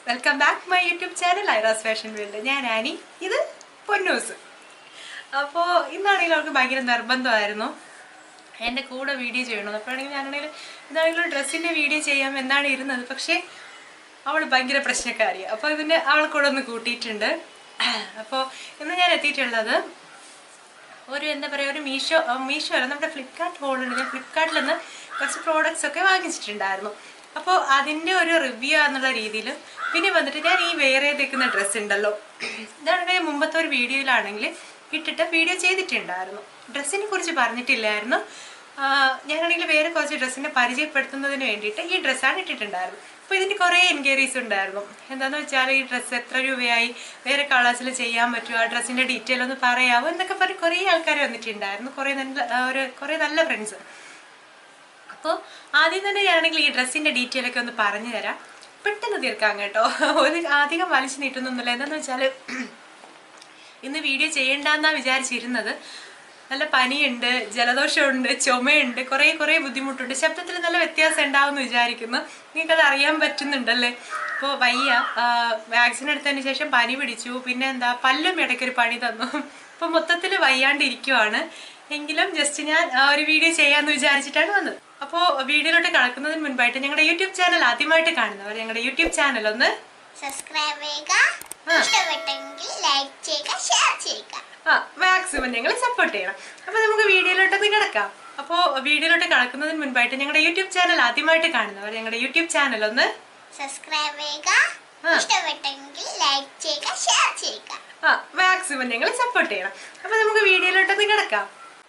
Welcome back my YouTube channel Aira's fashion world ഞാൻ Annie ഇത് പൊന്നൂസ് അപ്പോൾ ഇന്നാണെങ്കിൽ അവർക്ക് ഭയങ്കര നിർബന്ധമായിരുന്നു എൻ്റെ കൂടെ വീഡിയോ ചെയ്യണം അപ്പോഴാണെങ്കിൽ ഞാനാണെങ്കിൽ ഇതാണെങ്കിൽ ഡ്രസ്സിൻ്റെ വീഡിയോ ചെയ്യാം എന്നാണ് ഇരുന്നത് പക്ഷേ അവൾ ഭയങ്കര പ്രശ്നക്കാരിയാണ് അപ്പോൾ ഇതിൻ്റെ അവളെ കൂടെ ഒന്ന് കൂട്ടിയിട്ടുണ്ട് അപ്പോൾ ഇന്ന് ഞാൻ എത്തിയിട്ടുള്ളത് ഒരു എന്താ പറയുക ഒരു മീഷോ ആ, മീഷോ അല്ല നമ്മുടെ ഫ്ലിപ്കാർട്ട് ഹോളുണ്ട് ഞാൻ ഫ്ലിപ്കാർട്ടിൽ നിന്ന് കുറച്ച് പ്രോഡക്റ്റ്സ് ഒക്കെ വാങ്ങിച്ചിട്ടുണ്ടായിരുന്നു അപ്പോൾ അതിൻ്റെ ഒരു റിവ്യൂ എന്നുള്ള രീതിയിൽ പിന്നെ വന്നിട്ട് ഞാൻ ഈ വേറെ തേക്കുന്ന ഡ്രസ്സ് ഉണ്ടല്ലോ ഇതാണെങ്കിൽ മുമ്പത്തെ ഒരു വീഡിയോയിലാണെങ്കിൽ ഇട്ടിട്ട് വീഡിയോ ചെയ്തിട്ടുണ്ടായിരുന്നു ഡ്രസ്സിനെ കുറിച്ച് പറഞ്ഞിട്ടില്ലായിരുന്നു ആ, ഞാനാണെങ്കിൽ വേറെ കുറച്ച് ഡ്രസ്സിനെ പരിചയപ്പെടുത്തുന്നതിന് വേണ്ടിയിട്ട് ഈ ഡ്രസ്സാണ് ഇട്ടിട്ടുണ്ടായിരുന്നു അപ്പോൾ ഇതിന് കുറേ എൻക്വയറീസ് ഉണ്ടായിരുന്നു എന്താണെന്ന് വെച്ചാൽ ഈ ഡ്രസ്സ് എത്ര രൂപയായി വേറെ കളേഴ്സിൽ ചെയ്യാൻ പറ്റുമോ ആ ഡ്രസ്സിൻ്റെ ഡീറ്റെയിൽ ഒന്ന് പറയാമോ എന്നൊക്കെ പറഞ്ഞ് കുറേ ആൾക്കാർ വന്നിട്ടുണ്ടായിരുന്നു കുറേ നല്ല ആ, ഒരു കുറേ നല്ല ഫ്രണ്ട്സ് അപ്പോൾ ആദ്യം തന്നെ ഞാനാണെങ്കിൽ ഈ ഡ്രസ്സിൻ്റെ ഡീറ്റെയിൽ ഒക്കെ ഒന്ന് പറഞ്ഞു തരാം പെട്ടെന്ന് തീർക്കാം കേട്ടോ ഒരു അധികം വലിച്ചു നീട്ടുന്നൊന്നുമില്ല എന്താണെന്ന് വെച്ചാൽ ഇന്ന് വീഡിയോ ചെയ്യണ്ടെന്നാണ് വിചാരിച്ചിരുന്നത് നല്ല പനിയുണ്ട് ജലദോഷമുണ്ട് ചുമയുണ്ട് കുറേ കുറേ ബുദ്ധിമുട്ടുണ്ട് ശബ്ദത്തിൽ നല്ല വ്യത്യാസം ഉണ്ടാവുമെന്ന് വിചാരിക്കുന്നു നിങ്ങൾക്കത് അറിയാൻ പറ്റുന്നുണ്ടല്ലേ അപ്പോൾ വയ്യ വാക്സിൻ എടുത്തതിന് ശേഷം പനി പിടിച്ചു പിന്നെ എന്താ പല്ലും ഇടയ്ക്കൊരു പണി തന്നു അപ്പോൾ മൊത്തത്തിൽ വയ്യാണ്ടിരിക്കുവാണ് എങ്കിലും ജസ്റ്റ് ഞാൻ ആ, ഒരു വീഡിയോ ചെയ്യാമെന്ന് വിചാരിച്ചിട്ടാണ് വന്നത് അപ്പോൾ വീഡിയോയിലോട്ട് കടക്കുന്നതിന് മുൻപായിട്ട് ഞങ്ങളുടെ യൂട്യൂബ് ചാനൽ ആദ്യമായിട്ട് കാണുന്നവർ ഞങ്ങളുടെ യൂട്യൂബ് ചാനൽ ഒന്ന് സബ്സ്ക്രൈബ് ചെയ്യുക ആ. ഇഷ്ടപ്പെട്ടെങ്കിൽ ലൈക്ക് ചെയ്യുക ഷെയർ ചെയ്യുക ആ മാക്സിമം ഞങ്ങൾ സപ്പോർട്ട് ചെയ്യണം അപ്പോൾ നമുക്ക് വീഡിയോയിലോട്ടൊന്ന് കിടക്കാം അപ്പോൾ വീഡിയോയിലോട്ട് കടക്കുന്നതിന് മുൻപായിട്ട് ഞങ്ങളുടെ യൂട്യൂബ് ചാനൽ ആദ്യമായിട്ട് കാണുന്നവർ ഞങ്ങളുടെ യൂട്യൂബ് ചാനൽ ഒന്ന് സബ്സ്ക്രൈബ് ചെയ്യുക ആ. ഇഷ്ടപ്പെട്ടെങ്കിൽ ലൈക്ക് ചെയ്യുക ഷെയർ ചെയ്യുക ആ മാക്സിമം ഞങ്ങൾ സപ്പോർട്ട് ചെയ്യണം അപ്പോൾ നമുക്ക് വീഡിയോയിലോട്ടൊന്ന് കിടക്കാം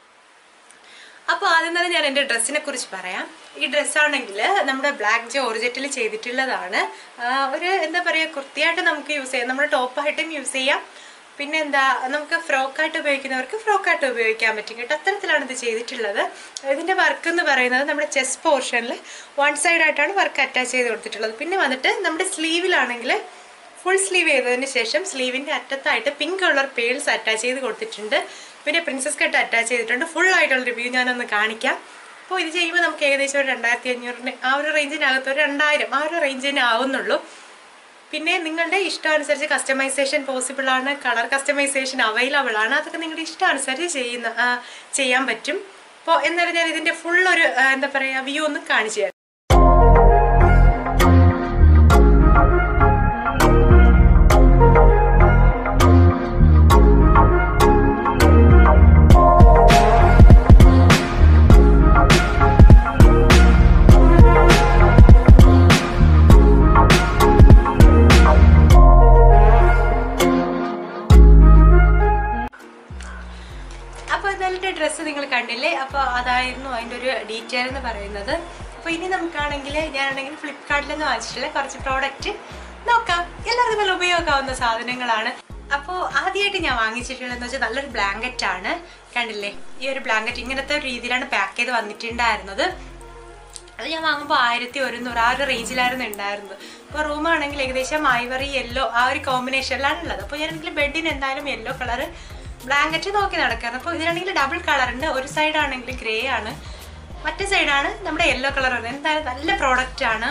അപ്പോൾ ആദ്യം തന്നെ ഞാൻ എൻ്റെ ഡ്രസ്സിനെ കുറിച്ച് പറയാം ഈ ഡ്രസ്സാണെങ്കിൽ നമ്മുടെ ബ്ലാക്ക് ജോർജറ്റിൽ ചെയ്തിട്ടുള്ളതാണ് ആ, ഒരു എന്താ പറയുക കൃത്യമായിട്ട് നമുക്ക് യൂസ് ചെയ്യാം നമ്മുടെ ടോപ്പായിട്ടും യൂസ് ചെയ്യാം പിന്നെ എന്താ നമുക്ക് ഫ്രോക്കായിട്ട് ഉപയോഗിക്കുന്നവർക്ക് ഫ്രോക്കായിട്ട് ഉപയോഗിക്കാൻ പറ്റും കേട്ടോ അത്തരത്തിലാണ് ഇത് ചെയ്തിട്ടുള്ളത് ഇതിൻ്റെ വർക്ക് എന്ന് പറയുന്നത് നമ്മുടെ ചെസ്റ്റ് പോർഷനിൽ വൺ സൈഡായിട്ടാണ് വർക്ക് അറ്റാച്ച് ചെയ്ത് കൊടുത്തിട്ടുള്ളത് പിന്നെ വന്നിട്ട് നമ്മുടെ സ്ലീവിലാണെങ്കിൽ ഫുൾ സ്ലീവ് ചെയ്തതിന് ശേഷം സ്ലീവിൻ്റെ അറ്റത്തായിട്ട് പിങ്ക് കളർ പേൾസ് അറ്റാച്ച് ചെയ്ത് കൊടുത്തിട്ടുണ്ട് പിന്നെ പ്രിൻസസ് കട്ട് അറ്റാച്ച് ചെയ്തിട്ടുണ്ട് ഫുൾ ആയിട്ടുള്ള റിവ്യൂ ഞാനൊന്ന് കാണിക്കാം അപ്പോൾ ഇത് ചെയ്യുമ്പോൾ നമുക്ക് ഏകദേശം ഒരു രണ്ടായിരത്തി അഞ്ഞൂറിന് ആ ഒരു റേഞ്ചിനകത്ത് ഒരു രണ്ടായിരം ആ ഒരു റേഞ്ചിന് ആവുന്നുള്ളൂ പിന്നെ നിങ്ങളുടെ ഇഷ്ടാനുസരിച്ച് കസ്റ്റമൈസേഷൻ പോസിബിൾ ആണ് കളർ കസ്റ്റമൈസേഷൻ അവൈലബിൾ ആണ് അതൊക്കെ നിങ്ങളുടെ ഇഷ്ടാനുസരിച്ച് ചെയ്യുന്ന ആ, ചെയ്യാൻ പറ്റും അപ്പോൾ എന്നാലും ഞാൻ ഇതിൻ്റെ ഫുൾ ഒരു ആ, എന്താ പറയുക വ്യൂ ഒന്ന് കാണിച്ചു തരാം അപ്പോൾ ഇന്നലത്തെ ഡ്രസ്സ് നിങ്ങൾ കണ്ടില്ലേ അപ്പോൾ അതായിരുന്നു അതിൻ്റെ ഒരു ഡീറ്റെയിൽ എന്ന് പറയുന്നത് അപ്പോൾ ഇനി നമുക്കാണെങ്കിൽ ഞാനാണെങ്കിൽ ഫ്ലിപ്കാർട്ടിൽ നിന്ന് വാങ്ങിച്ചിട്ടുള്ള കുറച്ച് പ്രോഡക്റ്റ് നോക്കാം എല്ലാവർക്കും നല്ല ഉപയോഗമാവുന്ന സാധനങ്ങളാണ് അപ്പോൾ ആദ്യമായിട്ട് ഞാൻ വാങ്ങിച്ചിട്ടുള്ളതെന്ന് വെച്ചാൽ നല്ലൊരു ബ്ലാങ്കറ്റ് ആണ് കണ്ടില്ലേ ഈ ഒരു ബ്ലാങ്കറ്റ് ഇങ്ങനത്തെ ഒരു രീതിയിലാണ് പാക്ക് ചെയ്ത് വന്നിട്ടുണ്ടായിരുന്നത് അത് ഞാൻ വാങ്ങുമ്പോൾ ആയിരത്തി ഒരുന്നൂറ് ആ ഒരു റേഞ്ചിലായിരുന്നു ഉണ്ടായിരുന്നത് അപ്പോൾ റൂമാണെങ്കിൽ ഏകദേശം ഐവറി യെല്ലോ ആ ഒരു കോമ്പിനേഷനിലാണ് ഉള്ളത് അപ്പോൾ ഞാനെങ്കിൽ ബെഡിന് എന്തായാലും യെല്ലോ കളർ ബ്ലാങ്കറ്റ് നോക്കി നടക്കാറ് അപ്പോൾ ഇതിനാണെങ്കിൽ ഡബിൾ കളർ ഉണ്ട് ഒരു സൈഡ് ആണെങ്കിൽ ഗ്രേ ആണ് മറ്റേ സൈഡാണ് നമ്മുടെ യെല്ലോ കളർ വരുന്നത് എന്തായാലും നല്ല പ്രോഡക്റ്റ് ആണ്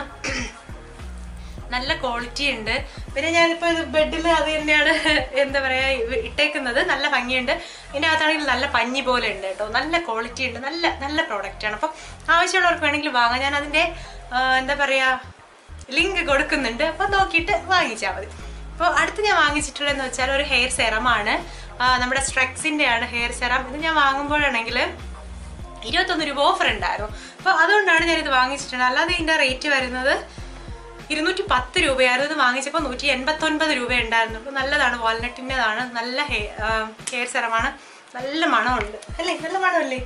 നല്ല ക്വാളിറ്റി ഉണ്ട് പിന്നെ ഞാനിപ്പോൾ ഇത് ബെഡിൽ അത് തന്നെയാണ് എന്താ പറയുക ഇട്ടേക്കുന്നത് നല്ല ഭംഗിയുണ്ട് ഇതിനകത്താണെങ്കിൽ നല്ല പഞ്ഞി പോലെ ഉണ്ട് കേട്ടോ നല്ല ക്വാളിറ്റി ഉണ്ട് നല്ല നല്ല പ്രോഡക്റ്റ് ആണ് അപ്പം ആവശ്യമുള്ളവർക്ക് വേണമെങ്കിൽ വാങ്ങാം ഞാൻ അതിൻ്റെ എന്താ പറയുക ലിങ്ക് കൊടുക്കുന്നുണ്ട് അപ്പോൾ നോക്കിയിട്ട് വാങ്ങിച്ചാൽ മതി അപ്പോൾ അടുത്ത് ഞാൻ വാങ്ങിച്ചിട്ടുള്ളതെന്ന് വെച്ചാൽ ഒരു ഹെയർ സെറമാണ് നമ്മുടെ സ്ട്രെക്സിൻ്റെ ആണ് ഹെയർ സെറം ഇത് ഞാൻ വാങ്ങുമ്പോഴാണെങ്കിൽ ഇരുപത്തൊന്ന് രൂപ ഓഫർ ഉണ്ടായിരുന്നു അപ്പോൾ അതുകൊണ്ടാണ് ഞാനിത് വാങ്ങിച്ചിട്ടുള്ളത് അല്ലാതെ ഇതിൻ്റെ റേറ്റ് വരുന്നത് ഇരുന്നൂറ്റി പത്ത് രൂപയായിരുന്നു ഇത് വാങ്ങിച്ചപ്പോൾ നൂറ്റി എൺപത്തൊൻപത് രൂപ ഉണ്ടായിരുന്നു അപ്പോൾ നല്ലതാണ് വാൾനട്ടിൻ്റെതാണ് നല്ല ഹെയർ സെറമാണ് നല്ല മണമുണ്ട് അല്ലേ നല്ല മണമല്ലേ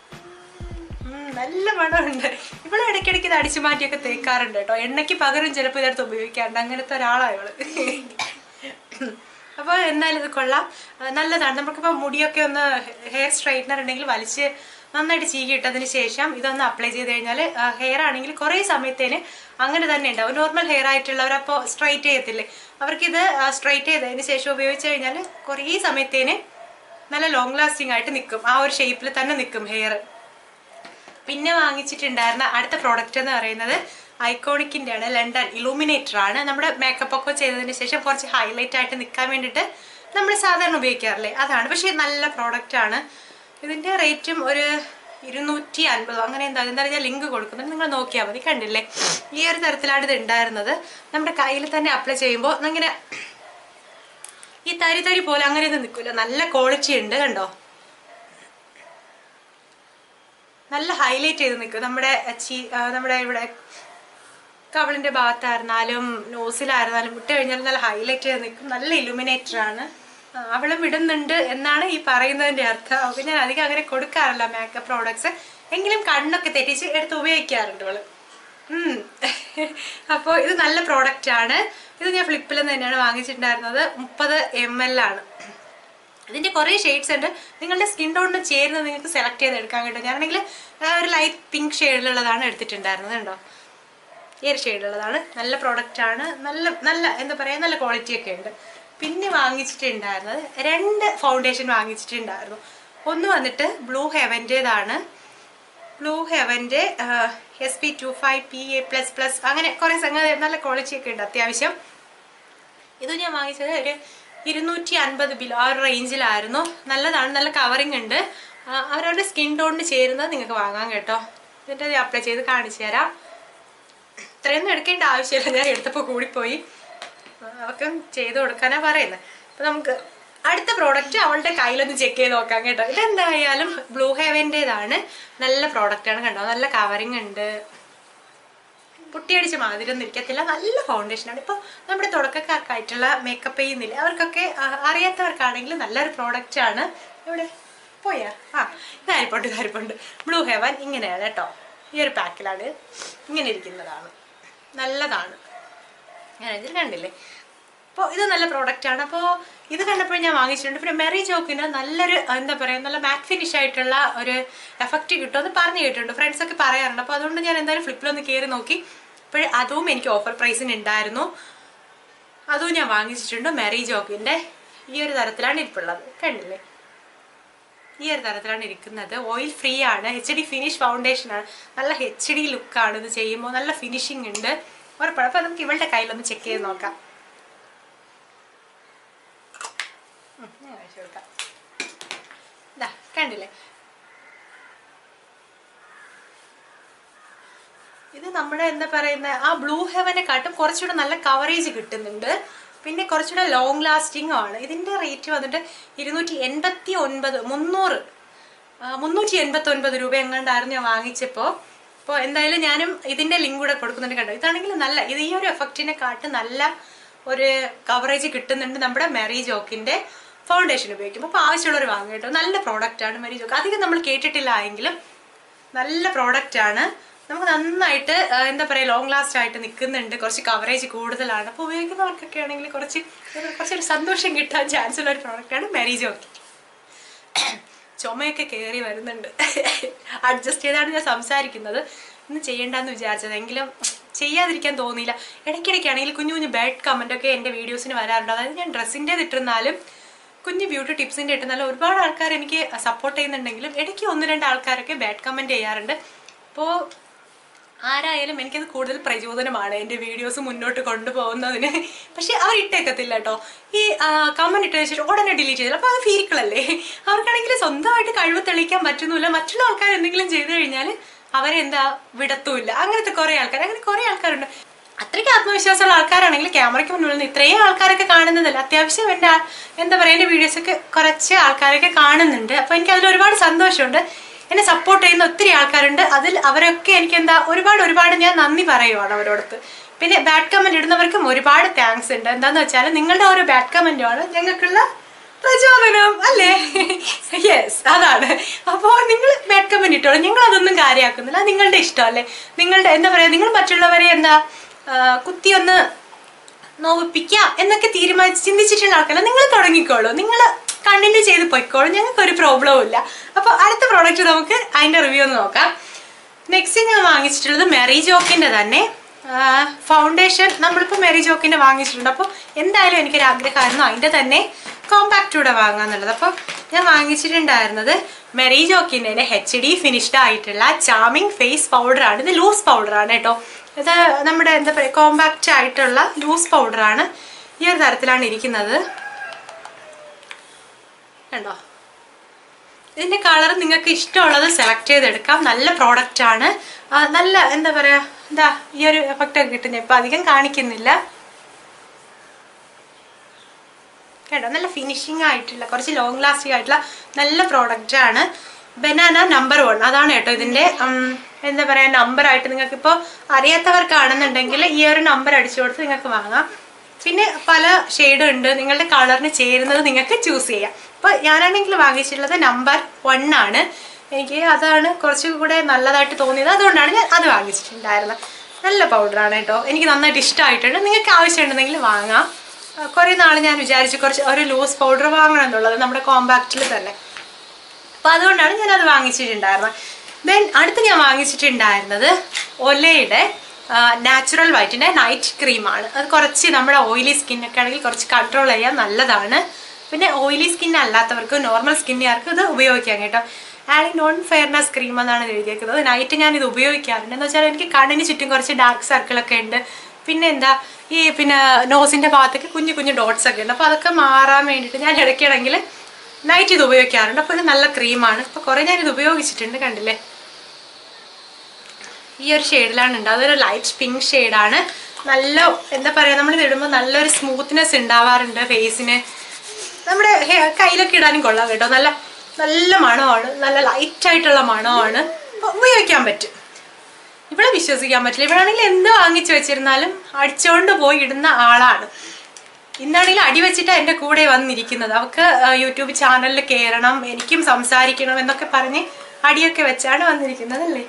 ഉം, നല്ല മണമുണ്ട് ഇവിടെ ഇടയ്ക്കിടയ്ക്ക് ഇത് അടിച്ചു മാറ്റിയൊക്കെ തേക്കാറുണ്ട് കേട്ടോ എണ്ണയ്ക്ക് പകരം ചിലപ്പോൾ ഇതെടുത്ത് ഉപയോഗിക്കാറുണ്ട് അങ്ങനത്തെ ഒരാളാണ് ഇവള് അപ്പോൾ എന്നാലും ഇത് കൊള്ളാം ആ, നല്ലതാണ് നമുക്കിപ്പോൾ മുടിയൊക്കെ ഒന്ന് ഹെയർ സ്ട്രൈറ്റ്നർ ഉണ്ടെങ്കിൽ വലിച്ച് നന്നായിട്ട് ചീകി ഇട്ടതിന് ശേഷം ഇതൊന്ന് അപ്ലൈ ചെയ്ത് കഴിഞ്ഞാൽ ഹെയർ ആണെങ്കിൽ കുറേ സമയത്തേന് അങ്ങനെ തന്നെ ഉണ്ടാവും നോർമൽ ഹെയർ ആയിട്ടുള്ളവർ അപ്പോൾ സ്ട്രൈറ്റ് ചെയ്യത്തില്ലേ അവർക്കിത് സ്ട്രൈറ്റ് ചെയ്തതിന് ശേഷം ഉപയോഗിച്ച് കഴിഞ്ഞാൽ കുറേ സമയത്തേന് നല്ല ലോങ് ലാസ്റ്റിംഗ് ആയിട്ട് നിൽക്കും ആ ഒരു ഷേപ്പിൽ തന്നെ നിൽക്കും ഹെയർ പിന്നെ വാങ്ങിച്ചിട്ടുണ്ടായിരുന്ന അടുത്ത പ്രോഡക്റ്റ് എന്ന് പറയുന്നത് ഐക്കോണിക്കിൻ്റെ ആണ് ലണ്ടൻ ഇലൂമിനേറ്റർ ആണ് നമ്മുടെ മേക്കപ്പ് ഒക്കെ ചെയ്തതിന് ശേഷം കുറച്ച് ഹൈലൈറ്റ് ആയിട്ട് നിൽക്കാൻ വേണ്ടിയിട്ട് നമ്മൾ സാധാരണ ഉപയോഗിക്കാറില്ലേ അതാണ് പക്ഷേ നല്ല പ്രോഡക്റ്റ് ആണ് ഇതിൻ്റെ റേറ്റും ഒരു ഇരുന്നൂറ്റി അൻപതോ അങ്ങനെ എന്താ എന്തായാലും ഞാൻ ലിങ്ക് കൊടുക്കുന്നുണ്ട് നിങ്ങൾ നോക്കിയാൽ മതി കണ്ടില്ലേ ഈ ഒരു തരത്തിലാണ് ഇത് ഉണ്ടായിരുന്നത് നമ്മുടെ കയ്യിൽ തന്നെ അപ്ലൈ ചെയ്യുമ്പോൾ അങ്ങനെ ഈ തരി തരി പോലെ അങ്ങനെയൊന്നും നിൽക്കില്ല നല്ല ക്വാളിറ്റി ഉണ്ട് കണ്ടോ നല്ല ഹൈലൈറ്റ് ചെയ്ത് നിൽക്കും നമ്മുടെ ചീ ആ, നമ്മുടെ ഇവിടെ കവളിന്റെ ഭാഗത്തായിരുന്നാലും നോസിലായിരുന്നാലും ഇട്ട് കഴിഞ്ഞാൽ നല്ല ഹൈലൈറ്റ് ചെയ്ത് നിൽക്കും നല്ല ഇലുമിനേറ്റർ ആണ് ആ, അവളും ഇടുന്നുണ്ട് എന്നാണ് ഈ പറയുന്നതിന്റെ അർത്ഥം അവൾക്ക് ഞാൻ അധികം അങ്ങനെ കൊടുക്കാറില്ല മേക്കപ്പ് പ്രോഡക്ട്സ് എങ്കിലും കണ്ണൊക്കെ തെറ്റിച്ച് എടുത്ത് ഉപയോഗിക്കാറുണ്ട് അവള് ഉം. അപ്പോൾ ഇത് നല്ല പ്രോഡക്റ്റ് ആണ് ഇത് ഞാൻ ഫ്ലിപ്പിൽ നിന്ന് തന്നെയാണ് വാങ്ങിച്ചിട്ടുണ്ടായിരുന്നത് മുപ്പത് എം എൽ ആണ് ഇതിന്റെ കുറേ ഷെയ്ഡ്സ് ഉണ്ട് നിങ്ങളുടെ സ്കിൻ ടോണിന് ചേരുന്നത് നിങ്ങൾക്ക് സെലക്ട് ചെയ്ത് എടുക്കാൻ കിട്ടും ഞാനാണെങ്കിൽ ആ, ഒരു ലൈറ്റ് പിങ്ക് ഷെയ്ഡിലുള്ളതാണ് എടുത്തിട്ടുണ്ടായിരുന്നത് കണ്ടോ ഈ ഒരു ഷെയ്ഡുള്ളതാണ് നല്ല പ്രോഡക്റ്റ് ആണ് നല്ല നല്ല എന്താ പറയുക നല്ല ക്വാളിറ്റി ഒക്കെ ഉണ്ട് പിന്നെ വാങ്ങിച്ചിട്ടുണ്ടായിരുന്നത് രണ്ട് ഫൗണ്ടേഷൻ വാങ്ങിച്ചിട്ടുണ്ടായിരുന്നു ഒന്ന് വന്നിട്ട് ബ്ലൂ ഹെവൻ്റേതാണ് ബ്ലൂ ഹെവൻ്റെ S P two five P A plus plus അങ്ങനെ കുറേ സംഗതി നല്ല ക്വാളിറ്റി ഒക്കെ ഉണ്ട് അത്യാവശ്യം ഇത് ഞാൻ വാങ്ങിച്ചത് ഒരു ഇരുന്നൂറ്റി അൻപത് ബിലോ ആ ഒരു റേഞ്ചിലായിരുന്നു നല്ലതാണ് നല്ല കവറിങ് ഉണ്ട് ആ, അവരവരുടെ സ്കിൻ ടോണിന് ചേരുന്നത് നിങ്ങൾക്ക് വാങ്ങാം കേട്ടോ ഇതിൻ്റെ അപ്ലൈ ചെയ്ത് കാണിച്ചു തരാം ഇത്രയൊന്നും എടുക്കേണ്ട ആവശ്യമില്ല ഞാൻ എടുത്തപ്പോൾ കൂടിപ്പോയി അവർക്കും ചെയ്ത് കൊടുക്കാനാ പറയുന്നത് അപ്പൊ നമുക്ക് അടുത്ത പ്രോഡക്റ്റ് അവളുടെ കയ്യിലൊന്ന് ചെക്ക് ചെയ്ത് നോക്കാം കേട്ടോ ഇതെന്തായാലും ബ്ലൂ ഹെവൻ്റെതാണ് നല്ല പ്രോഡക്റ്റ് ആണ് കണ്ടോ നല്ല കവറിങ് ഉണ്ട് പൊട്ടിയടിച്ച മാതിരി ഒന്നും ഇരിക്കത്തില്ല നല്ല ഫൗണ്ടേഷനാണ് ഇപ്പോൾ നമ്മുടെ തുടക്കക്കാർക്കായിട്ടുള്ള മേക്കപ്പ് ചെയ്യുന്നില്ല അവർക്കൊക്കെ ആ, അറിയാത്തവർക്കാണെങ്കിൽ നല്ലൊരു പ്രോഡക്റ്റ് ആണ് ഇവിടെ പോയാ ആ ഇതാരിപ്പുണ്ട് ഇതാരിപ്പുണ്ട് ബ്ലൂ ഹെവൻ ഇങ്ങനെയാണ് കേട്ടോ ഈ ഒരു പാക്കിലാണ് ഇങ്ങനെ ഇരിക്കുന്നതാണ് നല്ലതാണ് ഞാൻ ഇതിൽ കണ്ടില്ലേ അപ്പോൾ ഇത് നല്ല പ്രോഡക്റ്റ് ആണ് അപ്പോൾ ഇത് കണ്ടപ്പോൾ ഞാൻ വാങ്ങിച്ചിട്ടുണ്ട് പിന്നെ മെറി ജോക്കിന് നല്ലൊരു എന്താ പറയുക നല്ല മാറ്റ് ഫിനിഷ് ആയിട്ടുള്ള ഒരു എഫക്റ്റ് കിട്ടുമെന്ന് പറഞ്ഞു കേട്ടിട്ടുണ്ട് ഫ്രണ്ട്സ് ഒക്കെ പറയാറുണ്ട് അപ്പോൾ അതുകൊണ്ട് ഞാൻ എന്തായാലും ഫ്ലിപ്പിലൊന്ന് കയറി നോക്കി അപ്പോൾ അതും എനിക്ക് ഓഫർ പ്രൈസിന് ഉണ്ടായിരുന്നു അതും ഞാൻ വാങ്ങിച്ചിട്ടുണ്ട് മെറി ജോക്കിൻ്റെ ഈ ഒരു തരത്തിലാണ് ഇരിപ്പുള്ളത് കണ്ടില്ലേ ഈ ഒരു തരത്തിലാണ് ഇരിക്കുന്നത് ഓയിൽ ഫ്രീ ആണ് എച്ച് ഡി ഫിനിഷ് ഫൗണ്ടേഷൻ ആണ് നല്ല എച്ച് ഡി ലുക്കാണ് ഇത് ചെയ്യുമ്പോൾ നല്ല ഫിനിഷിംഗ് ഉണ്ട് ഉറപ്പാണ് അപ്പോൾ നമുക്ക് ഇവളുടെ കയ്യിലൊന്ന് ചെക്ക് ചെയ്ത് നോക്കാം ഉം, ഞാൻ കാണിച്ചു കൊടുക്കാം ദാ കണ്ടില്ലേ ഇത് നമ്മുടെ എന്താ പറയുന്ന ആ ബ്ലൂ ഹെവനെക്കാട്ടും കുറച്ചുകൂടെ നല്ല കവറേജ് കിട്ടുന്നുണ്ട് പിന്നെ കുറച്ചുകൂടെ ലോങ് ലാസ്റ്റിംഗ് ആണ് ഇതിന്റെ റേറ്റ് വന്നിട്ട് ഇരുന്നൂറ്റി എൺപത്തി ഒൻപത് മുന്നൂറ് ആ, മുന്നൂറ്റി എൺപത്തി ഒൻപത് രൂപ എങ്ങാണ്ടായിരുന്നു ഞാൻ വാങ്ങിച്ചപ്പോൾ അപ്പോൾ എന്തായാലും ഞാനും ഇതിന്റെ ലിങ്ക് കൂടെ കൊടുക്കുന്നുണ്ട് കണ്ടോ ഇതാണെങ്കിൽ നല്ല ഇത് ഈ ഒരു എഫക്റ്റിനെ കാട്ട് നല്ല ഒരു കവറേജ് കിട്ടുന്നുണ്ട് നമ്മുടെ മെറി ജോക്കിന്റെ ഫൗണ്ടേഷൻ ഉപയോഗിക്കുമ്പോൾ അപ്പോൾ ആവശ്യമുള്ളവർ വാങ്ങും കേട്ടോ നല്ല പ്രോഡക്റ്റ് ആണ് മെറി ജോക്ക് അധികം നമ്മൾ കേട്ടിട്ടില്ല എങ്കിലും നല്ല പ്രോഡക്റ്റ് ആണ് നമുക്ക് നന്നായിട്ട് ആ, എന്താ പറയുക ലോങ് ലാസ്റ്റ് ആയിട്ട് നിൽക്കുന്നുണ്ട് കുറച്ച് കവറേജ് കൂടുതലാണ് അപ്പോൾ ഉപയോഗിക്കുന്നവർക്കൊക്കെ ആണെങ്കിൽ കുറച്ച് ഒരു- കുറച്ചൊരു സന്തോഷം കിട്ടാൻ ചാൻസ് ഉള്ള ഒരു പ്രോഡക്റ്റാണ് മെറി ജോക്കി ചുമയൊക്കെ കയറി വരുന്നുണ്ട് അഡ്ജസ്റ്റ് ചെയ്താണ് ഞാൻ സംസാരിക്കുന്നത് ഒന്നും ചെയ്യണ്ടെന്ന് വിചാരിച്ചത് എങ്കിലും ചെയ്യാതിരിക്കാൻ തോന്നിയില്ല ഇടയ്ക്കിടയ്ക്കാണെങ്കിൽ കുഞ്ഞു കുഞ്ഞു ബാഡ് കമൻ്റ് ഒക്കെ എൻ്റെ വീഡിയോസിന് വരാറുണ്ട് അതായത് ഞാൻ ഡ്രസ്സിൻ്റെ ഇട്ടിരുന്നാലും കുഞ്ഞു ബ്യൂട്ടി ടിപ്സിൻ്റെ ഇട്ടുന്നാലും ഒരുപാട് ആൾക്കാർ എനിക്ക് സപ്പോർട്ട് ചെയ്യുന്നുണ്ടെങ്കിലും ഇടയ്ക്ക് ഒന്ന് രണ്ട് ആൾക്കാരൊക്കെ ബാഡ് കമൻറ്റ് ചെയ്യാറുണ്ട് അപ്പോൾ ആരായാലും എനിക്കത് കൂടുതൽ പ്രചോദനമാണ് എൻ്റെ വീഡിയോസ് മുന്നോട്ട് കൊണ്ടുപോകുന്നതിന് പക്ഷെ അവർ ഇട്ടേക്കത്തില്ല കേട്ടോ ഈ കമന്റ് ഇട്ട് വെച്ചിട്ട് ഉടനെ ഡിലീറ്റ് ചെയ്തില്ല അപ്പോൾ അത് ഫീരിക്കളല്ലേ അവർക്കാണെങ്കിൽ സ്വന്തമായിട്ട് കഴിവ് തെളിയിക്കാൻ പറ്റുന്നില്ല മറ്റുള്ള ആൾക്കാർ എന്തെങ്കിലും ചെയ്തു കഴിഞ്ഞാൽ അവരെ എന്താ വിടത്തുമില്ല അങ്ങനത്തെ കുറേ ആൾക്കാർ അങ്ങനെ കുറേ ആൾക്കാരുണ്ട് അത്രയ്ക്ക് ആത്മവിശ്വാസമുള്ള ആൾക്കാരാണെങ്കിൽ ക്യാമറയ്ക്ക് മുന്നിൽ നിന്ന് ഇത്രയും ആൾക്കാരൊക്കെ കാണുന്നതല്ല അത്യാവശ്യം എൻ്റെ ആ- എന്താ പറയുക എൻ്റെ വീഡിയോസൊക്കെ കുറച്ച് ആൾക്കാരൊക്കെ കാണുന്നുണ്ട് അപ്പോൾ എനിക്ക് അതിൽ ഒരുപാട് സന്തോഷമുണ്ട് എന്നെ സപ്പോർട്ട് ചെയ്യുന്ന ഒത്തിരി ആൾക്കാരുണ്ട് അതിൽ അവരൊക്കെ എനിക്ക് എന്താ ഒരുപാട് ഒരുപാട് ഞാൻ നന്ദി പറയുവാണ് അവരോടത്ത് പിന്നെ ബാഡ് കമന്റ് ഇടുന്നവർക്കും ഒരുപാട് താങ്ക്സ് ഉണ്ട് എന്താന്ന് വെച്ചാൽ നിങ്ങളുടെ ഓരോ ബാഡ് കമന്റുമാണ് ഞങ്ങൾക്കുള്ള പ്രചോദനം അല്ലേ യെസ് അതാണ് അപ്പോൾ നിങ്ങൾ ബാഡ് കമന്റ് ഇട്ടോളൂ ഞങ്ങൾ അതൊന്നും കാര്യമാക്കുന്നില്ല അത് നിങ്ങളുടെ ഇഷ്ടം അല്ലേ നിങ്ങളുടെ എന്താ പറയുക നിങ്ങൾ മറ്റുള്ളവരെ എന്താ ആ, കുത്തിയൊന്ന് നോവിപ്പിക്കാം എന്നൊക്കെ തീരുമാനിച്ച് ചിന്തിച്ചിട്ടുള്ള ആൾക്കാരെ നിങ്ങൾ തുടങ്ങിക്കോളൂ നിങ്ങൾ കണ്ടിന്യൂ ചെയ്ത് പൊയ്ക്കോളൂ ഞങ്ങൾക്ക് ഒരു പ്രോബ്ലവും ഇല്ല അപ്പോൾ അടുത്ത പ്രോഡക്റ്റ് നമുക്ക് അതിൻ്റെ റിവ്യൂ ഒന്ന് നോക്കാം നെക്സ്റ്റ് ഞാൻ വാങ്ങിച്ചിട്ടുള്ളത് മെറി ജോക്കിൻ്റെ തന്നെ ഫൗണ്ടേഷൻ നമ്മളിപ്പോൾ മെറി ജോക്കിൻ്റെ വാങ്ങിച്ചിട്ടുണ്ട് അപ്പോൾ എന്തായാലും എനിക്കൊരു ആഗ്രഹമായിരുന്നു അതിൻ്റെ തന്നെ കോമ്പാക്റ്റ് കൂടെ വാങ്ങാന്നുള്ളത് അപ്പോൾ ഞാൻ വാങ്ങിച്ചിട്ടുണ്ടായിരുന്നത് മെറി ജോക്കിൻ്റെ തന്നെ എച്ച് ഡി ഫിനിഷ്ഡ് ആയിട്ടുള്ള ചാമിങ് ഫേസ് പൗഡറാണ് ഇത് ലൂസ് പൗഡറാണ് കേട്ടോ ഇത് നമ്മുടെ എന്താ പറയുക കോമ്പാക്റ്റ് ആയിട്ടുള്ള ലൂസ് പൗഡറാണ് ഈ ഒരു തരത്തിലാണ് ഇരിക്കുന്നത് കണ്ടോ ഇതിന്റെ കളർ നിങ്ങൾക്ക് ഇഷ്ടമുള്ളത് സെലക്ട് ചെയ്തെടുക്കാം നല്ല പ്രോഡക്റ്റ് ആണ് ആ, നല്ല എന്താ പറയാ എന്താ ഈ ഒരു എഫക്റ്റ് ഒക്കെ കിട്ടുന്നത് ഇപ്പൊ അധികം കാണിക്കുന്നില്ല കേട്ടോ നല്ല ഫിനിഷിംഗ് ആയിട്ടുള്ള കുറച്ച് ലോങ് ലാസ്റ്റിംഗ് ആയിട്ടുള്ള നല്ല പ്രോഡക്റ്റ് ആണ് ബനാന നമ്പർ വൺ അതാണ് കേട്ടോ ഇതിന്റെ ഉം, എന്താ പറയാ നമ്പർ ആയിട്ട് നിങ്ങൾക്ക് ഇപ്പോൾ അറിയാത്തവർക്കാണെന്നുണ്ടെങ്കിൽ ഈ ഒരു നമ്പർ അടിച്ചു കൊടുത്ത് നിങ്ങൾക്ക് വാങ്ങാം പിന്നെ പല ഷെയ്ഡ് ഉണ്ട് നിങ്ങളുടെ കളറിന് ചേരുന്നത് നിങ്ങൾക്ക് ചൂസ് ചെയ്യാം അപ്പോൾ ഞാനാണെങ്കിൽ വാങ്ങിച്ചിട്ടുള്ളത് നമ്പർ വൺ ആണ് എനിക്ക് അതാണ് കുറച്ചുകൂടെ നല്ലതായിട്ട് തോന്നിയത് അതുകൊണ്ടാണ് ഞാൻ അത് വാങ്ങിച്ചിട്ടുണ്ടായിരുന്നത് നല്ല പൗഡറാണ് കേട്ടോ എനിക്ക് നന്നായിട്ട് ഇഷ്ടമായിട്ടുണ്ട് നിങ്ങൾക്ക് ആവശ്യമുണ്ടെങ്കിൽ വാങ്ങാം കുറേ നാൾ ഞാൻ വിചാരിച്ചു കുറച്ച് ഒരു ലൂസ് പൗഡർ വാങ്ങണം എന്നുള്ളത് നമ്മുടെ കോമ്പാക്റ്റിൽ തന്നെ അപ്പോൾ അതുകൊണ്ടാണ് ഞാൻ അത് വാങ്ങിച്ചിട്ടുണ്ടായിരുന്നത് ദെൻ അടുത്ത് ഞാൻ വാങ്ങിച്ചിട്ടുണ്ടായിരുന്നത് ഒലയുടെ നാച്ചുറൽ വൈറ്റിൻ്റെ നൈറ്റ് ക്രീമാണ് അത് കുറച്ച് നമ്മുടെ ഓയിലി സ്കിന്നൊക്കെ ആണെങ്കിൽ കുറച്ച് കൺട്രോൾ ചെയ്യാൻ നല്ലതാണ് പിന്നെ ഓയിലി സ്കിൻ അല്ലാത്തവർക്ക് നോർമൽ സ്കിന്നുകാർക്ക് ഇത് ഉപയോഗിക്കാം കേട്ടോ ആൻഡ് നോൺ ഫെയർനെസ് ക്രീം എന്നാണ് ഇത് എഴുതിയേക്കുന്നത് നൈറ്റ് ഞാൻ ഇത് ഉപയോഗിക്കാറുണ്ട് എന്ന് വെച്ചാൽ എനിക്ക് കണ്ണിന് ചുറ്റും കുറച്ച് ഡാർക്ക് സർക്കിളൊക്കെ ഉണ്ട് പിന്നെ എന്താ ഈ പിന്നെ നോസിൻ്റെ ഭാഗത്തൊക്കെ കുഞ്ഞു കുഞ്ഞു ഡോട്ട്സ് ഒക്കെ ഉണ്ട് അപ്പോൾ അതൊക്കെ മാറാൻ വേണ്ടിയിട്ട് ഞാൻ ഇടയ്ക്കിടങ്കിൽ നൈറ്റ് ഇത് ഉപയോഗിക്കാറുണ്ട് അപ്പോൾ ഇത് നല്ല ക്രീമാണ് ഇപ്പോൾ കുറേ ഞാൻ ഇത് ഉപയോഗിച്ചിട്ടുണ്ട് കണ്ടില്ലേ ഈ ഒരു ഷെയ്ഡിലാണ് ഉണ്ട് അതൊരു ലൈറ്റ് പിങ്ക് ഷെയ്ഡാണ് നല്ല എന്താ പറയുക നമ്മളിത് ഇടുമ്പോൾ നല്ലൊരു സ്മൂത്ത്നെസ് ഉണ്ടാവാറുണ്ട് ഫേസിന് നമ്മുടെ ഹെ- കയ്യിലൊക്കെ ഇടാനും കൊള്ളാം കേട്ടോ നല്ല നല്ല മണമാണ് നല്ല ലൈറ്റ് ആയിട്ടുള്ള മണമാണ് അപ്പോൾ ഉപയോഗിക്കാൻ പറ്റും ഇവിടെ വിശ്വസിക്കാൻ പറ്റില്ല ഇവിടെ ആണെങ്കിൽ എന്ത് വാങ്ങിച്ചു വെച്ചിരുന്നാലും അടിച്ചോണ്ട് പോയി ഇടുന്ന ആളാണ് ഇന്നാണെങ്കിൽ അടി വെച്ചിട്ട് എൻ്റെ കൂടെ വന്നിരിക്കുന്നത് അവൾക്ക് ആ, യൂട്യൂബ് ചാനലിൽ കയറണം എനിക്കും സംസാരിക്കണം എന്നൊക്കെ പറഞ്ഞ് അടിയൊക്കെ വെച്ചാണ് വന്നിരിക്കുന്നത് അല്ലേ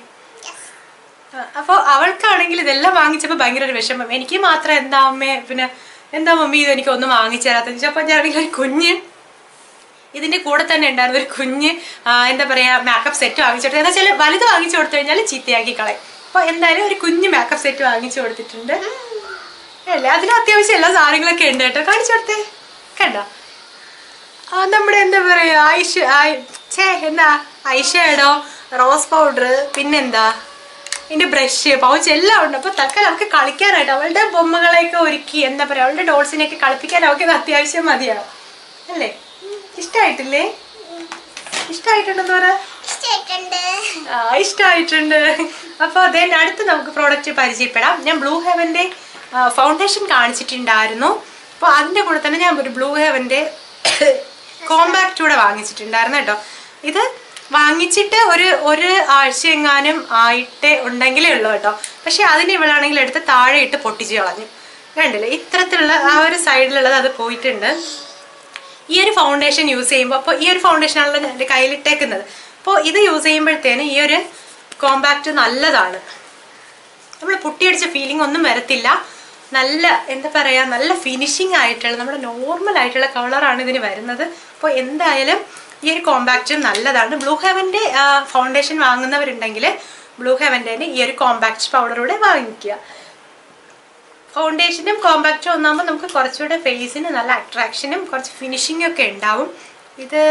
അപ്പോൾ അവൾക്കാണെങ്കിൽ ഇതെല്ലാം വാങ്ങിച്ചപ്പോൾ ഭയങ്കര ഒരു വിഷമം എനിക്ക് മാത്രം എന്താ അമ്മേ പിന്നെ എന്താ മമ്മി ഇത് എനിക്ക് ഒന്നും വാങ്ങിച്ചു തരാത്ത അപ്പോൾ ഞാനാണെങ്കിൽ ഒരു കുഞ്ഞ് ഇതിന്റെ കൂടെ തന്നെ ഉണ്ടായിരുന്ന ഒരു കുഞ്ഞ് ആ, എന്താ പറയാ മേക്കപ്പ് സെറ്റ് വാങ്ങിച്ചു കൊടുത്തത് എന്താ വെച്ചാൽ വലുത് വാങ്ങിച്ചു കൊടുത്തു കഴിഞ്ഞാൽ ചീത്തയാക്കി കളയും അപ്പോൾ എന്തായാലും ഒരു കുഞ്ഞ് മേക്കപ്പ് സെറ്റ് വാങ്ങിച്ചു കൊടുത്തിട്ടുണ്ട് അല്ലേ അതിന് അത്യാവശ്യം എല്ലാ സാധനങ്ങളൊക്കെ ഉണ്ട് കേട്ടോ കാണിച്ചു കൊടുത്തേ കണ്ടോ ആ, നമ്മുടെ എന്താ പറയാ ഐഷ ഐ- ഛേ എന്താ ഐഷേഡോ റോസ് പൗഡർ പിന്നെന്താ ഇതിന്റെ ബ്രഷ് പൗച്ച് എല്ലാം ഉണ്ട് അപ്പൊ തൽക്കാലം അവൾക്ക് കളിക്കാനായിട്ട് അവളുടെ ബൊമ്മകളെയൊക്കെ ഒരുക്കി എന്താ പറയാ അവളുടെ ഡോൾസിനെയൊക്കെ കളിപ്പിക്കാൻ അവൾക്ക് ഇത് അത്യാവശ്യം മതിയാവും അല്ലേ ഇഷ്ടായിട്ടില്ലേ ഇഷ്ടായിട്ടുണ്ടെന്ന് പറ ഇഷ്ടമായിട്ടുണ്ട് ആ ഇഷ്ടമായിട്ടുണ്ട് അപ്പോൾ ദെൻ അടുത്ത് നമുക്ക് പ്രോഡക്റ്റ് പരിചയപ്പെടാം ഞാൻ ബ്ലൂ ഹെവൻ്റെ ഫൗണ്ടേഷൻ കാണിച്ചിട്ടുണ്ടായിരുന്നു അപ്പോൾ അതിൻ്റെ കൂടെ തന്നെ ഞാൻ ഒരു ബ്ലൂ ഹെവൻ്റെ കോമ്പാക്റ്റ് കൂടെ വാങ്ങിച്ചിട്ടുണ്ടായിരുന്നു കേട്ടോ ഇത് വാങ്ങിച്ചിട്ട് ഒരു ഒരു ആഴ്ച എങ്ങാനും ആയിട്ടേ ഉണ്ടെങ്കിലേ ഉള്ളൂ കേട്ടോ പക്ഷെ അതിന് ഇവളാണെങ്കിൽ എടുത്ത് താഴെ ഇട്ട് പൊട്ടിച്ച് കളഞ്ഞു കണ്ടില്ലേ ഇത്തരത്തിലുള്ള ആ ഒരു സൈഡിലുള്ളത് അത് പോയിട്ടുണ്ട് ഈ ഒരു ഫൗണ്ടേഷൻ യൂസ് ചെയ്യുമ്പോൾ അപ്പോൾ ഈ ഒരു ഫൗണ്ടേഷനാണല്ലോ ഞാൻ എൻ്റെ കയ്യിലിട്ടേക്കുന്നത് അപ്പോൾ ഇത് യൂസ് ചെയ്യുമ്പോഴത്തേന് ഈ ഒരു കോമ്പാക്റ്റ് നല്ലതാണ് നമ്മൾ പൊട്ടിയടിച്ച ഫീലിംഗ് ഒന്നും വരത്തില്ല നല്ല എന്താ പറയുക നല്ല ഫിനിഷിംഗ് ആയിട്ടുള്ള നമ്മുടെ നോർമൽ ആയിട്ടുള്ള കളറാണ് ഇതിന് വരുന്നത് അപ്പോൾ എന്തായാലും ഈ ഒരു കോമ്പാക്റ്റ് നല്ലതാണ് ബ്ലൂ ഹെവൻ്റെ ഫൗണ്ടേഷൻ വാങ്ങുന്നവരുണ്ടെങ്കിൽ ബ്ലൂ ഹെവൻ്റെ ഈ ഒരു കോമ്പാക്റ്റ് പൗഡറൂടെ വാങ്ങിക്കുക ഫൗണ്ടേഷനും കോമ്പാക്റ്റും ഒന്നാകുമ്പോൾ നമുക്ക് കുറച്ചുകൂടെ ഫേസിന് നല്ല അട്രാക്ഷനും കുറച്ച് ഫിനിഷിങ്ങും ഒക്കെ ഉണ്ടാവും ഇത്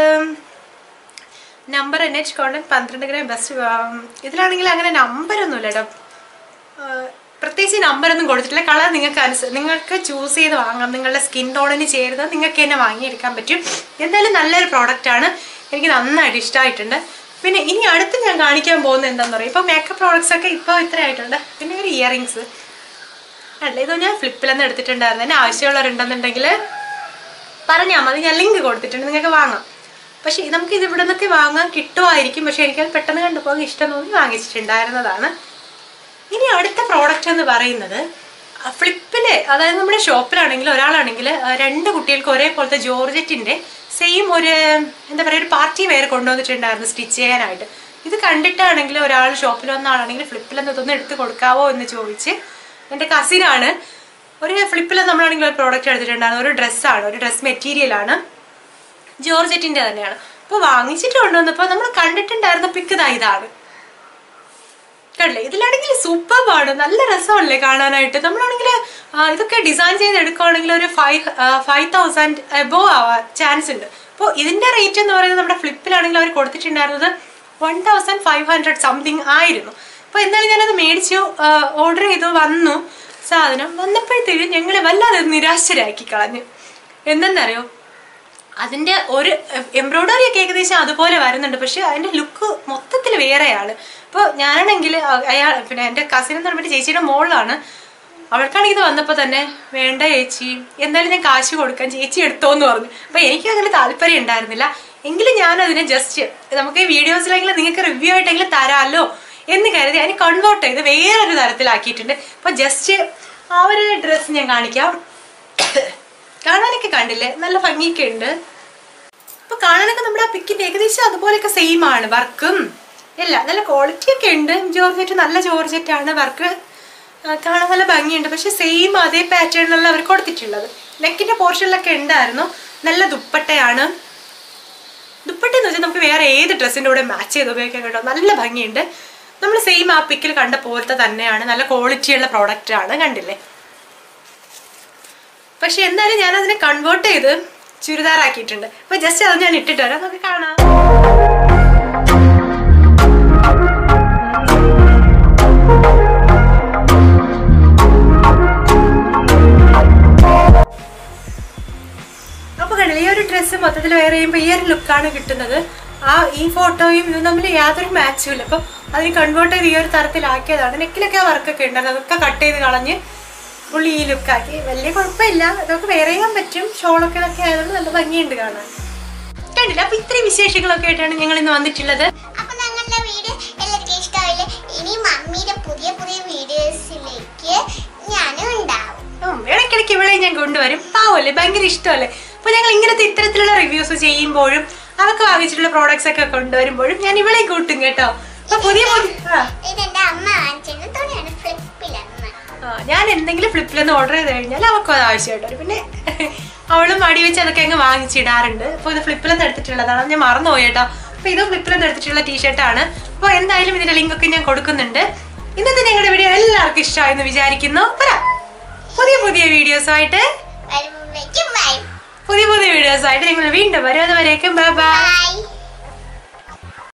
നമ്പർ എൻ എച്ച് കോണ്ടൻ പന്ത്രണ്ട് ഗ്രാം ബെസ്റ്റ് ഇതിലാണെങ്കിൽ അങ്ങനെ നമ്പരൊന്നുമില്ല കേട്ടോ ആഹ് പ്രത്യേകിച്ച് നമ്പറൊന്നും കൊടുത്തിട്ടില്ല കളർ നിങ്ങൾക്ക് അനുസ നിങ്ങൾക്ക് ചൂസ് ചെയ്ത് വാങ്ങാം നിങ്ങളുടെ സ്കിൻ ടോണിന് ചേരുന്നത് നിങ്ങൾക്ക് തന്നെ വാങ്ങിയെടുക്കാൻ പറ്റും എന്തായാലും നല്ലൊരു പ്രോഡക്റ്റ് ആണ് എനിക്ക് നന്നായിട്ട് ഇഷ്ടമായിട്ടുണ്ട് പിന്നെ ഇനി അടുത്ത് ഞാൻ കാണിക്കാൻ പോകുന്നത് എന്താണെന്ന് പറയുക ഇപ്പോൾ മേക്കപ്പ് പ്രോഡക്റ്റ്സ് ഒക്കെ ഇപ്പോൾ ഇത്ര ആയിട്ടുണ്ട് പിന്നെ ഒരു ഇയറിങ്സ് അല്ല ഇത് ഞാൻ ഫ്ലിപ്പിലൊന്നും എടുത്തിട്ടുണ്ടായിരുന്നു എന്നെ ആവശ്യമുള്ളവരുണ്ടെന്നുണ്ടെങ്കിൽ പറഞ്ഞാൽ മതി ഞാൻ ലിങ്ക് കൊടുത്തിട്ടുണ്ട് നിങ്ങൾക്ക് വാങ്ങാം പക്ഷേ നമുക്ക് ഇത് ഇവിടെ നിന്നൊക്കെ വാങ്ങാൻ കിട്ടുമായിരിക്കും പക്ഷേ എനിക്കത് പെട്ടെന്ന് കണ്ടപ്പോൾ ഇഷ്ടം തോന്നി വാങ്ങിച്ചിട്ടുണ്ടായിരുന്നതാണ് ഇനി അടുത്ത പ്രോഡക്റ്റ് എന്ന് പറയുന്നത് ഫ്ലിപ്പില് അതായത് നമ്മുടെ ഷോപ്പിലാണെങ്കിൽ ഒരാളാണെങ്കിൽ രണ്ട് കുട്ടികൾക്ക് ഒരേപോലത്തെ ജോർജറ്റിന്റെ സെയിം ഒരു എന്താ പറയുക ഒരു പാർട്ടി വെയർ കൊണ്ടുവന്നിട്ടുണ്ടായിരുന്നു സ്റ്റിച്ച് ചെയ്യാനായിട്ട് ഇത് കണ്ടിട്ടാണെങ്കിൽ ഒരാൾ ഷോപ്പിൽ വന്ന ആളാണെങ്കിൽ ഫ്ലിപ്പിൽ ഇതൊന്ന് എടുത്ത് കൊടുക്കാവോ എന്ന് ചോദിച്ച് എൻ്റെ കസിനാണ് ഒരു ഫ്ലിപ്പിൽ നമ്മളാണെങ്കിൽ ഒരു പ്രോഡക്റ്റ് എടുത്തിട്ടുണ്ടായിരുന്നു ഒരു ഡ്രസ്സാണ് ഒരു ഡ്രസ് മെറ്റീരിയലാണ് ജോർജറ്റിന്റെ തന്നെയാണ് അപ്പോൾ വാങ്ങിച്ചിട്ട് കൊണ്ടുവന്നപ്പോൾ നമ്മൾ കണ്ടിട്ടുണ്ടായിരുന്ന പിക്ക് ഇതാ ഇതാണ് കണ്ടില്ലേ ഇതിലാണെങ്കിൽ സൂപ്പർബാണ് നല്ല രസമല്ലേ കാണാനായിട്ട് നമ്മളാണെങ്കിൽ ഇതൊക്കെ ഡിസൈൻ ചെയ്ത് എടുക്കുകയാണെങ്കിൽ ഒരു ഫൈവ് ഫൈവ് തൗസൻഡ് എബോ ആവാൻ ചാൻസ് ഉണ്ട് അപ്പോൾ ഇതിന്റെ റേറ്റ് എന്ന് പറയുന്നത് നമ്മുടെ ഫ്ലിപ്പിലാണെങ്കിൽ അവർ കൊടുത്തിട്ടുണ്ടായിരുന്നത് one thousand five hundred something ആയിരുന്നു അപ്പോൾ എന്തായാലും ഞാനത് മേടിച്ചു ഓർഡർ ചെയ്തു വന്നു സാധനം വന്നപ്പോഴത്തേക്കും ഞങ്ങളെ വല്ലാതെ നിരാശരാക്കി കളഞ്ഞു എന്തെന്നറിയോ അതിൻ്റെ ഒരു എംബ്രോയ്ഡറി ഒക്കെ ഏകദേശം അതുപോലെ വരുന്നുണ്ട് പക്ഷെ അതിൻ്റെ ലുക്ക് മൊത്തത്തിൽ വേറെയാണ് ഇപ്പോൾ ഞാനാണെങ്കിൽ അയാൾ പിന്നെ എൻ്റെ കസിൻ എന്ന് പറഞ്ഞിട്ട് ചേച്ചിയുടെ മോളിലാണ് അവൾക്കാണെങ്കിൽ ഇത് വന്നപ്പോൾ തന്നെ വേണ്ട ചേച്ചി എന്തായാലും ഞാൻ കാശ് കൊടുക്കാൻ ചേച്ചി എടുത്തോന്ന് പറഞ്ഞു അപ്പോൾ എനിക്ക് അങ്ങനെ താല്പര്യം ഉണ്ടായിരുന്നില്ല എങ്കിലും ഞാനതിനെ ജസ്റ്റ് നമുക്ക് ഈ വീഡിയോസിലെങ്കിലും നിങ്ങൾക്ക് റിവ്യൂ ആയിട്ടെങ്കിലും തരാമല്ലോ എന്ന് കരുതി അതിന് കൺവേർട്ട് ചെയ്ത് വേറൊരു തരത്തിലാക്കിയിട്ടുണ്ട് അപ്പോൾ ജസ്റ്റ് ആ ഒരു ഡ്രസ്സ് ഞാൻ കാണിക്കാം കാണാനൊക്കെ കണ്ടില്ലേ നല്ല ഭംഗിയൊക്കെ ഉണ്ട് അപ്പൊ കാണാനൊക്കെ നമ്മുടെ ആ പിക്കിന്റെ ഏകദേശം അതുപോലെയൊക്കെ സെയിം ആണ് വർക്കും ഇല്ല നല്ല ക്വാളിറ്റി ഒക്കെ ഉണ്ട് ജോർജറ്റ് നല്ല ജോർജറ്റ് ആണ് വർക്ക് കാണാൻ നല്ല ഭംഗിയുണ്ട് പക്ഷെ സെയിം അതേ പാറ്റേണിലുള്ള അവർ കൊടുത്തിട്ടുള്ളത് നെക്കിന്റെ പോർഷനിലൊക്കെ ഉണ്ടായിരുന്നു നല്ല ദുപ്പട്ടയാണ് ദുപ്പട്ട എന്ന് വെച്ചാൽ നമുക്ക് വേറെ ഏത് ഡ്രസ്സിൻ്റെ കൂടെ മാച്ച് ചെയ്ത് ഉപയോഗിക്കാൻ കേട്ടോ നല്ല ഭംഗിയുണ്ട് നമ്മൾ സെയിം ആ പിക്കിൽ കണ്ട പോലത്തെ തന്നെയാണ് നല്ല ക്വാളിറ്റിയുള്ള പ്രോഡക്റ്റ് ആണ് കണ്ടില്ലേ പക്ഷെ എന്നാലും ഞാൻ അതിനെ കൺവേർട്ട് ചെയ്ത് ചുരിദാറാക്കിയിട്ടുണ്ട് അപ്പൊ ജസ്റ്റ് അത് ഞാൻ ഇട്ടിട്ട് വരാം നമുക്ക് കാണാം അപ്പൊ കണ്ടില്ലേ ഈ ഒരു ഡ്രസ്സ് മൊത്തത്തിൽ വേറെ ചെയ്യുമ്പോൾ ഈ ഒരു ലുക്കാണ് കിട്ടുന്നത് ആ ഈ ഫോട്ടോയും ഇതും തമ്മിൽ യാതൊരു മാച്ചും ഇല്ല അപ്പം അതിന് കൺവേർട്ട് ചെയ്ത് ഈ ഒരു തരത്തിലാക്കിയതാണ് നെക്കിലൊക്കെ ആ വർക്കൊക്കെ ഉണ്ടായിരുന്നു അതൊക്കെ കട്ട് ചെയ്ത് കളഞ്ഞ് പുള്ളി ഈ ലുക്കാക്കി വലിയ കുഴപ്പമില്ല ഇതൊക്കെ വേറെ ചെയ്യാൻ പറ്റും ഷോളൊക്കെ ഇതൊക്കെ ആയതുകൊണ്ട് നല്ല ഭംഗിയുണ്ട് കാണാൻ കണ്ടില്ല അപ്പൊ ഇത്രയും വിശേഷങ്ങളൊക്കെ ആയിട്ടാണ് ഞങ്ങൾ ഇന്ന് വന്നിട്ടുള്ളത് അപ്പൊ ഞങ്ങളുടെ വീഡിയോ എല്ലാവർക്കും ഇഷ്ടമായില്ലേ ഇനി മമ്മിയുടെ പുതിയ പുതിയ വീഡിയോസിലേക്ക് ഞാനും ഉണ്ടാവും ഉം, ഇടയ്ക്കിടയ്ക്ക് ഇവിടെ ഞാൻ കൊണ്ടുവരും പാവല്ലേ ഭയങ്കര ഇഷ്ടമല്ലേ അപ്പൊ ഞങ്ങൾ ഇങ്ങനത്തെ ഇത്തരത്തിലുള്ള റിവ്യൂസ് ചെയ്യുമ്പോഴും അവർക്ക് വാങ്ങിച്ചിട്ടുള്ള പ്രോഡക്ട്സ് ഒക്കെ കൊണ്ടുവരുമ്പോഴും ഞാൻ ഇവളെയും കൂട്ടും കേട്ടോ അപ്പൊ പുതിയ പുതിയ ആ ഇതെന്റെ അമ്മ വാങ്ങിച്ചിരുന്ന തുണിയാണ് ഫ്ലിപ്പിലെന്ന് ആ, ഞാൻ എന്തെങ്കിലും ഫ്ലിപ്പിലൊന്ന് ഓർഡർ ചെയ്ത് കഴിഞ്ഞാൽ അവൾക്കും അത് ആവശ്യമായിട്ട് വരും പിന്നെ അവളും മടി വെച്ച് അതൊക്കെ അങ്ങ് വാങ്ങിച്ചിടാറുണ്ട് അപ്പോൾ ഇത് ഫ്ലിപ്പിലൊന്നും എടുത്തിട്ടുള്ളതാണ് ഞാൻ മറന്നുപോയി കേട്ടോ അപ്പോൾ ഇത് ഫ്ലിപ്പിലൊന്നും എടുത്തിട്ടുള്ള ടീഷർട്ടാണ് അപ്പോൾ എന്തായാലും ഇതിന്റെ ലിങ്ക് ഒക്കെ ഞാൻ കൊടുക്കുന്നുണ്ട് ഇന്നത്തെ ഞങ്ങളുടെ വീഡിയോ എല്ലാവർക്കും ഇഷ്ടമായെന്ന് വിചാരിക്കുന്നു വരാം പുതിയ പുതിയ വീഡിയോസുമായിട്ട് വരുമ്പോഴേക്കും ബൈ പുതിയ പുതിയ വീഡിയോസുമായിട്ട് ഞങ്ങൾ വീണ്ടും വരും അതുവരേക്കും ബൈ ബൈ ബൈ